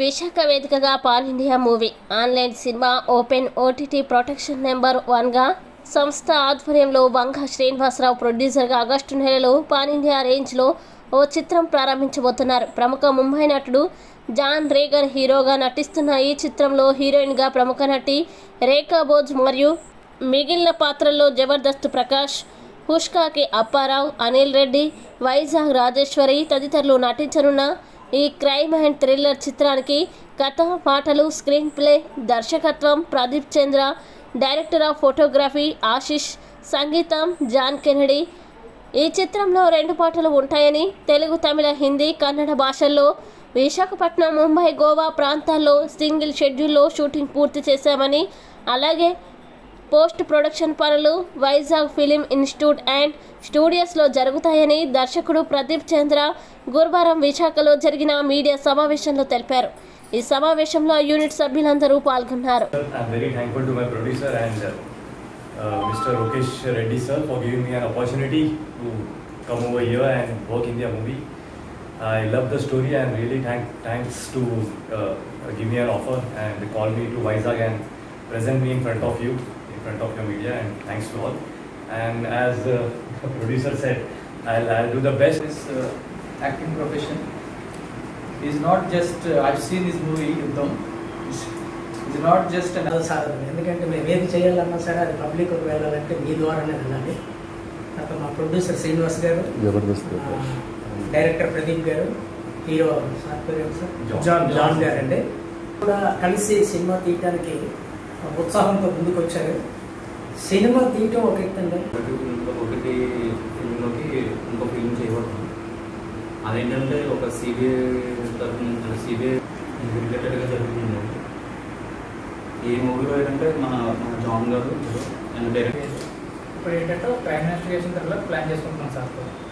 విశాఖ వేదికగా Pal India movie online cinema open OTT protection number వన్గా సంస్థ ఆధ్వర్యంలో వంగ శ్రీనివాసరావు ప్రొడ్యూసర్గా ఆగస్టు నెలలో పాన్ ఇండియా రేంజ్లో ఓ చిత్రం ప్రారంభించబోతున్నారు ప్రముఖ ముంబై నటుడు జాన్ రేగన్ హీరోగా నటిస్తున్న ఈ చిత్రంలో హీరోయిన్గా ప్రముఖ నటి రేఖా బోజ్ మరియు మిగిలిన పాత్రల్లో జబర్దస్త్ ప్రకాష్ హుష్కాకి అప్పారావు అనిల్ రెడ్డి వైజాగ్ రాజేశ్వరి తదితరులు నటించనున్న ఈ క్రైమ్ అండ్ థ్రిల్లర్ చిత్రానికి కథ పాటలు స్క్రీన్ ప్లే దర్శకత్వం Pradeep Chandra director of photography Ashish సంగీతం జాన్ కెనడీ ఈ చిత్రంలో రెండు పాటలు ఉంటాయని తెలుగు తమిళ హిందీ కన్నడ భాషల్లో విశాఖపట్నం ముంబై గోవా ప్రాంతాల్లో సింగిల్ షెడ్యూల్లో షూటింగ్ పూర్తి చేశామని అలాగే పోస్ట్ ప్రొడక్షన్ పనులు వైజాగ్ ఫిలిం ఇన్స్టిట్యూట్ అండ్ స్టూడియోస్లో జరుగుతాయని దర్శకుడు ప్రదీప్ చంద్ర గురువారం విశాఖలో జరిగిన మీడియా సమావేశంలో తెలిపారు ఈ సమావేశంలో యూనిట్ సభ్యులందరూ పాల్గొన్నారు I'm very thankful to my producer and uh, uh, Mr. Rokesh Reddy sir for giving me an opportunity to come over here and work in their movie. I love the story and really thank, thanks to uh, give me an offer and call me to Vizag and present me in front of you, in front of your media and thanks to all. And as uh, the producer said, I'll, I'll do the best. His uh, acting profession is not just uh, I've seen this movie Yuddham. It's, it's not just an అది సాధన ఎందుకంటే మేము ఏది చేయాలన్నా సరే అది public వెళ్ళాలంటే మీ ద్వారానే వెళ్ళాలి తర్వాత మా ప్రొడ్యూసర్ శ్రీనివాస్ గారు జబర్దస్త్ ఆ, డైరెక్టర్ ప్రదీప్ గారు హీరో సార్ పేరు ఏంటి సార్ John. జాన్ జాన్ గారు అండి కూడా కలిసి సినిమా తీయడానికి ఉత్సాహంతో ముందుకు వచ్చారు సినిమా తీయటం ఒక ఎత్తు అండి ఒకటి ఒకటి ఫిల్మ్లోకి ఇంకో ఫిల్మ్ చేయబడుతుంది అదేంటంటే ఒక సిబిఐ తరఫున సిబిఐ రిలేటెడ్గా జరుగుతుంది ఈ మూవీలో ఏంటంటే మన మన జాన్ గారు అండ్ డైరెక్ట్ ఇప్పుడు ఏంటంటే క్రైమ్ ఇన్వెస్టిగేషన్ తర్వాత ప్లాన్ చేసుకుంటున్నాం సార్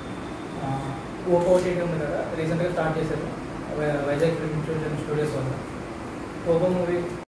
ఓపో ఓటీటీ ఉంది కదా రీసెంట్గా స్టార్ట్ చేశారు వై- వైజాగ్ ఫిల్మ్ ఇన్స్టిట్యూట్ స్టూడియోస్ వల్ల ఓపో మూవీ